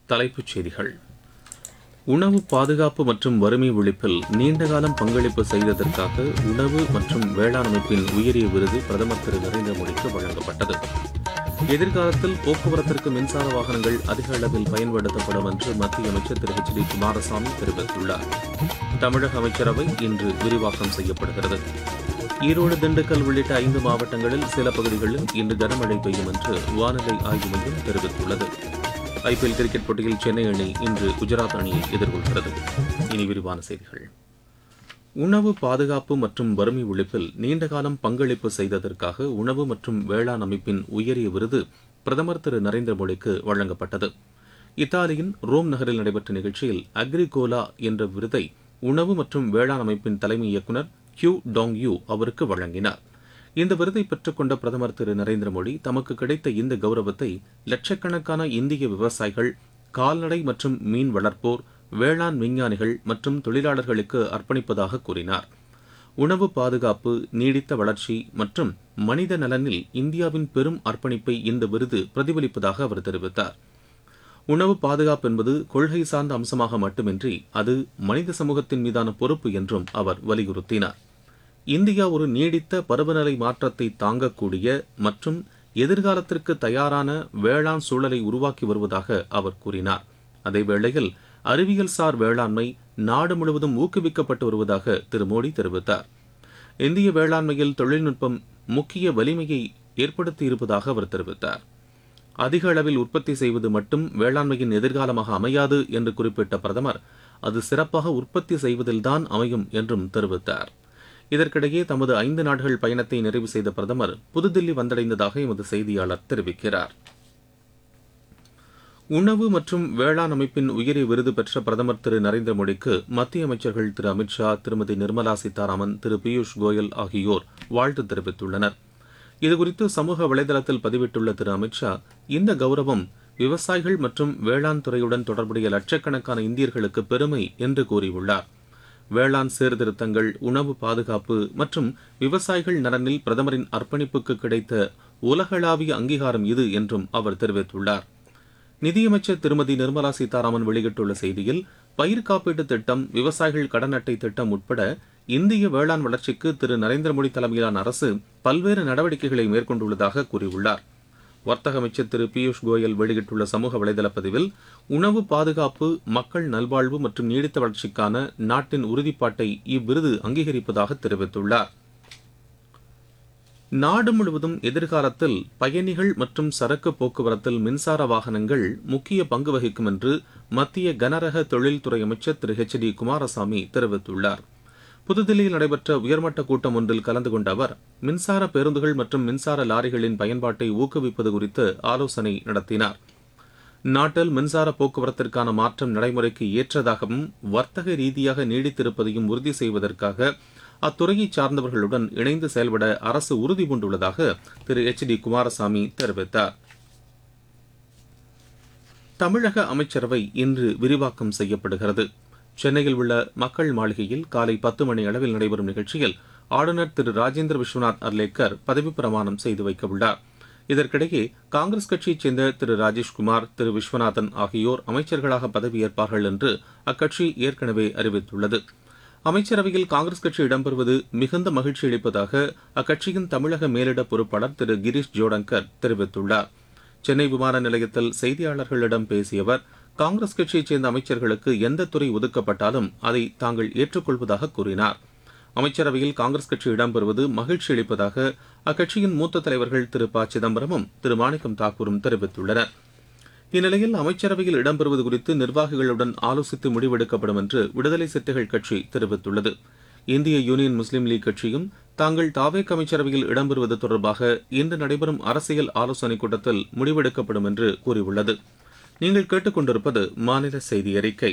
தலைப்புச் செய்திகள் உணவு பாதுகாப்பு மற்றும் வறுமை ஒழிப்பில் நீண்டகாலம் பங்களிப்பு செய்ததற்காக உணவு மற்றும் வேளாண் அமைப்பின் உயரிய விருது பிரதமர் திரு நரேந்திர மோடிக்கு வழங்கப்பட்டது எதிர்காலத்தில் போக்குவரத்திற்கு மின்சார வாகனங்கள் அதிக அளவில் பயன்படுத்தப்படும் என்று மத்திய அமைச்சர் திரு ஹெச் டி குமாரசாமி தெரிவித்துள்ளார் தமிழக அமைச்சரவை இன்று விரிவாக்கம் செய்யப்படுகிறது ஈரோடு திண்டுக்கல் உள்ளிட்ட ஐந்து மாவட்டங்களில் சில பகுதிகளில் இன்று கனமழை பெய்யும் என்று வானிலை ஆய்வு மையம் தெரிவித்துள்ளது ஐபிஎல் கிரிக்கெட் போட்டியில் சென்னை அணி இன்று குஜராத் அணியை எதிர்கொள்கிறது இனி விரிவான செய்திகள் உணவு பாதுகாப்பு மற்றும் வறுமை ஒழிப்பில் நீண்டகாலம் பங்களிப்பு செய்ததற்காக உணவு மற்றும் வேளாண் அமைப்பின் உயரிய விருது பிரதமர் திரு நரேந்திர மோடிக்கு வழங்கப்பட்டது இத்தாலியின் ரோம் நகரில் நடைபெற்ற நிகழ்ச்சியில் அக்ரிகோலா என்ற விருதை உணவு மற்றும் வேளாண் அமைப்பின் தலைமை இயக்குநர் கியூ டாங் யூ அவருக்கு வழங்கினார் இந்த விருதை பெற்றுக்கொண்ட பிரதமர் திரு நரேந்திர மோடி தமக்கு கிடைத்த இந்த கௌரவத்தை லட்சக்கணக்கான இந்திய விவசாயிகள் கால்நடை மற்றும் மீன் வளர்ப்போர் வேளாண் விஞ்ஞானிகள் மற்றும் தொழிலாளர்களுக்கு அர்ப்பணிப்பதாக கூறினார் உணவு பாதுகாப்பு நீடித்த வளர்ச்சி மற்றும் மனித நலனில் இந்தியாவின் பெரும் அர்ப்பணிப்பை இந்த விருது பிரதிபலிப்பதாக அவர் தெரிவித்தார் உணவு பாதுகாப்பு என்பது கொள்கை சார்ந்த அம்சமாக மட்டுமின்றி அது மனித சமூகத்தின் மீதான பொறுப்பு என்றும் அவர் வலியுறுத்தினார் இந்தியா ஒரு நீடித்த பருவநிலை மாற்றத்தை தாங்கக்கூடிய மற்றும் எதிர்காலத்திற்கு தயாரான வேளாண் சூழலை உருவாக்கி வருவதாக அவர் கூறினார் அதேவேளையில் அறிவியல் சார் வேளாண்மை நாடு முழுவதும் ஊக்குவிக்கப்பட்டு வருவதாக திரு மோடி தெரிவித்தார் இந்திய வேளாண்மையில் தொழில்நுட்பம் முக்கிய வலிமையை ஏற்படுத்தியிருப்பதாக அவர் தெரிவித்தார் அதிக அளவில் உற்பத்தி செய்வது மட்டும் வேளாண்மையின் எதிர்காலமாக அமையாது என்று குறிப்பிட்ட பிரதமர் அது சிறப்பாக உற்பத்தி செய்வதில்தான் அமையும் என்றும் தெரிவித்தார் இதற்கிடையே தமது ஐந்து நாடுகள் பயணத்தை நிறைவு செய்த பிரதமர் புதுதில்லி வந்தடைந்ததாக எமது செய்தியாளர் தெரிவிக்கிறார் உணவு மற்றும் வேளாண் அமைப்பின் உயரிய விருது பெற்ற பிரதமர் திரு நரேந்திர மோடிக்கு மத்திய அமைச்சர்கள் திரு அமித்ஷா திருமதி நிர்மலா சீதாராமன் திரு பியூஷ் கோயல் ஆகியோர் வாழ்த்து தெரிவித்துள்ளனர் இதுகுறித்து சமூக வலைதளத்தில் பதிவிட்டுள்ள திரு அமித்ஷா இந்த கௌரவம் விவசாயிகள் மற்றும் வேளாண் துறையுடன் தொடர்புடைய லட்சக்கணக்கான இந்தியர்களுக்கு பெருமை என்று கூறியுள்ளார் வேளாண் சீர்திருத்தங்கள் உணவு பாதுகாப்பு மற்றும் விவசாயிகள் நலனில் பிரதமரின் அர்ப்பணிப்புக்கு கிடைத்த உலகளாவிய அங்கீகாரம் இது என்றும் அவர் தெரிவித்துள்ளார் நிதியமைச்சர் திருமதி நிர்மலா சீதாராமன் வெளியிட்டுள்ள செய்தியில் பயிர் காப்பீட்டு திட்டம் விவசாயிகள் கடன் அட்டை திட்டம் உட்பட இந்திய வேளாண் வளர்ச்சிக்கு திரு நரேந்திர மோடி தலைமையிலான அரசு பல்வேறு நடவடிக்கைகளை மேற்கொண்டுள்ளதாக கூறியுள்ளார் வர்த்தக அமைச்சர் திரு பியூஷ் கோயல் வெளியிட்டுள்ள சமூக வலைதள பதிவில் உணவு பாதுகாப்பு மக்கள் நல்வாழ்வு மற்றும் நீடித்த வளர்ச்சிக்கான நாட்டின் உறுதிப்பாட்டை இவ்விருது அங்கீகரிப்பதாக தெரிவித்துள்ளார் நாடு முழுவதும் எதிர்காலத்தில் பயணிகள் மற்றும் சரக்கு போக்குவரத்தில் மின்சார வாகனங்கள் முக்கிய பங்கு வகிக்கும் என்று மத்திய கனரக தொழில்துறை அமைச்சர் திரு ஹெச் டி குமாரசாமி தெரிவித்துள்ளார் புதுதில்லியில் நடைபெற்ற உயர்மட்ட கூட்டம் ஒன்றில் கலந்து கொண்ட அவர் மின்சார பேருந்துகள் மற்றும் மின்சார லாரிகளின் பயன்பாட்டை ஊக்குவிப்பது குறித்து ஆலோசனை நடத்தினார் நாட்டில் மின்சார போக்குவரத்திற்கான மாற்றம் நடைமுறைக்கு ஏற்றதாகவும் வர்த்தக ரீதியாக நீடித்திருப்பதையும் உறுதி செய்வதற்காக அத்துறையை சார்ந்தவர்களுடன் இணைந்து செயல்பட அரசு உறுதி பூண்டுள்ளதாக திரு எச் டி குமாரசாமி தெரிவித்தார் தமிழக அமைச்சரவை இன்று விரிவாக்கம் செய்யப்படுகிறது சென்னையில் உள்ள மக்கள் மாளிகையில் காலை பத்து மணி அளவில் நடைபெறும் நிகழ்ச்சியில் ஆளுநர் திரு ராஜேந்திர விஸ்வநாத் அர்லேக்கர் பதவிப் பிரமாணம் செய்து வைக்க உள்ளார் இதற்கிடையே காங்கிரஸ் கட்சியைச் சேர்ந்த திரு ராஜேஷ்குமார் திரு விஸ்வநாதன் ஆகியோர் அமைச்சர்களாக பதவியேற்பார்கள் என்று அக்கட்சி ஏற்கனவே அறிவித்துள்ளது அமைச்சரவையில் காங்கிரஸ் கட்சி இடம்பெறுவது மிகுந்த மகிழ்ச்சி அளிப்பதாக அக்கட்சியின் தமிழக மேலிட பொறுப்பாளர் திரு கிரீஷ் ஜோடங்கர் தெரிவித்துள்ளார் சென்னை விமான நிலையத்தில் செய்தியாளர்களிடம் பேசிய அவர் காங்கிரஸ் கட்சியைச் சேர்ந்த அமைச்சர்களுக்கு எந்த துறை ஒதுக்கப்பட்டாலும் அதை தாங்கள் ஏற்றுக்கொள்வதாக கூறினார் அமைச்சரவையில் காங்கிரஸ் கட்சி இடம்பெறுவது மகிழ்ச்சி அளிப்பதாக அக்கட்சியின் மூத்த தலைவர்கள் திரு ப சிதம்பரமும் திரு மாணிக்கம் தாக்கூரும் தெரிவித்துள்ளனர் இந்நிலையில் அமைச்சரவையில் இடம்பெறுவது குறித்து நிர்வாகிகளுடன் ஆலோசித்து முடிவெடுக்கப்படும் என்று விடுதலை சிறுத்தைகள் கட்சி தெரிவித்துள்ளது இந்திய யூனியன் முஸ்லீம் லீக் கட்சியும் தாங்கள் தாவேக் அமைச்சரவையில் இடம்பெறுவது தொடர்பாக இன்று நடைபெறும் அரசியல் ஆலோசனைக் கூட்டத்தில் முடிவெடுக்கப்படும் என்று கூறியுள்ளது நீங்கள் கேட்டுக்கொண்டிருப்பது மாநில செய்தி அறிக்கை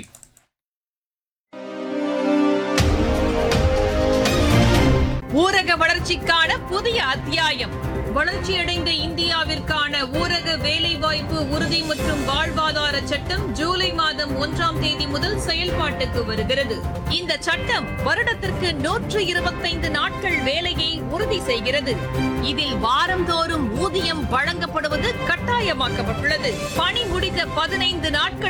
ஊரக வளர்ச்சிக்கான புதிய அத்தியாயம் வளர்ச்சியடைந்த இந்தியாவிற்கான ஊரக வேலைவாய்ப்பு உறுதி மற்றும் வாழ்வாதார சட்டம் ஜூலை மாதம் ஒன்றாம் தேதி முதல் செயல்பாட்டுக்கு வருகிறது இந்த சட்டம் வருடத்திற்கு நூற்று இருபத்தைந்து நாட்கள் வேலையை உறுதி செய்கிறது இதில் வாரந்தோறும் ஊதியம் வழங்கப்படுவது கட்டாயமாக்கப்பட்டுள்ளது பணி முடிந்த பதினைந்து நாட்கள்